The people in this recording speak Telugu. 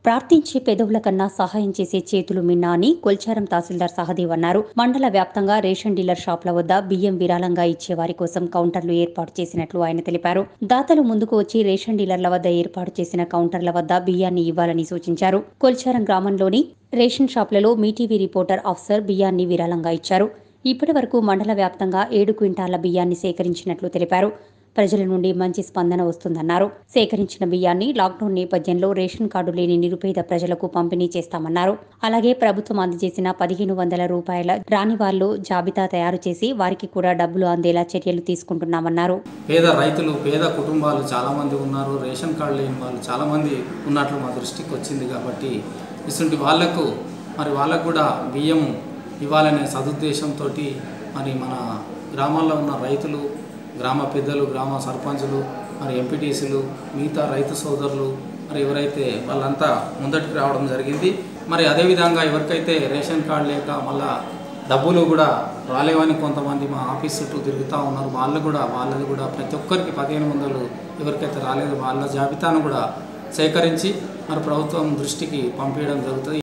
ప్రార్థించే పెదవుల కన్నా సహాయం చేసే చేతులు మిన్నా అని కొల్చారం తహసీల్దార్ సహదేవ్ అన్నారు మండల వ్యాప్తంగా రేషన్ డీలర్ షాప్ల వద్ద బియ్యం విరాళంగా ఇచ్చే వారి కోసం కౌంటర్లు ఏర్పాటు చేసినట్లు ఆయన తెలిపారు దాతలు ముందుకు వచ్చి రేషన్ డీలర్ల వద్ద ఏర్పాటు చేసిన కౌంటర్ల వద్ద బియ్యాన్ని ఇవ్వాలని సూచించారు కొల్చారం గ్రామంలోని రేషన్ షాప్లలో మీటీవీ రిపోర్టర్ అఫ్సర్ బియ్యాన్ని విరాళంగా ఇచ్చారు ఇప్పటి వరకు మండల వ్యాప్తంగా ఏడు క్వింటాల బియ్యాన్ని సేకరించినట్లు తెలిపారు ప్రజల నుండి మంచి స్పందన వస్తుందన్నారు సేకరించిన బియ్యాన్ని లాక్డౌన్ నేపథ్యంలో రేషన్ కార్డు లేని నిరుపేద ప్రజలకు పంపిణీ చేస్తామన్నారు అలాగే ప్రభుత్వం అందజేసిన పదిహేను వందల రూపాయల రాని వాళ్లు జాబితా తయారు చేసి వారికి కూడా డబ్బులు అందేలా చర్యలు తీసుకుంటున్నామన్నారు పేద రైతులు పేద కుటుంబాలు చాలామంది ఉన్నారు రేషన్ కార్డు లేని వాళ్ళు చాలామంది ఉన్నట్లు మా దృష్టికి వచ్చింది కాబట్టి ఇటువంటి వాళ్లకు మరి వాళ్ళకు కూడా బియ్యం ఇవ్వాలనే సదుద్దేశంతో మరి మన గ్రామాల్లో ఉన్న రైతులు గ్రామ పెద్దలు గ్రామ సర్పంచులు మరి ఎంపీటీసీలు మిగతా రైతు సోదరులు మరి ఎవరైతే వాళ్ళంతా ముందటికి రావడం జరిగింది మరి అదేవిధంగా ఎవరికైతే రేషన్ కార్డు లేక మళ్ళా డబ్బులు కూడా రాలేవని కొంతమంది మా ఆఫీస్ చుట్టూ తిరుగుతూ ఉన్నారు వాళ్ళు కూడా వాళ్ళది కూడా ప్రతి ఒక్కరికి పదిహేను వందలు ఎవరికైతే రాలేదో వాళ్ళ జాబితాను కూడా సేకరించి మరి ప్రభుత్వం దృష్టికి పంపించడం జరుగుతుంది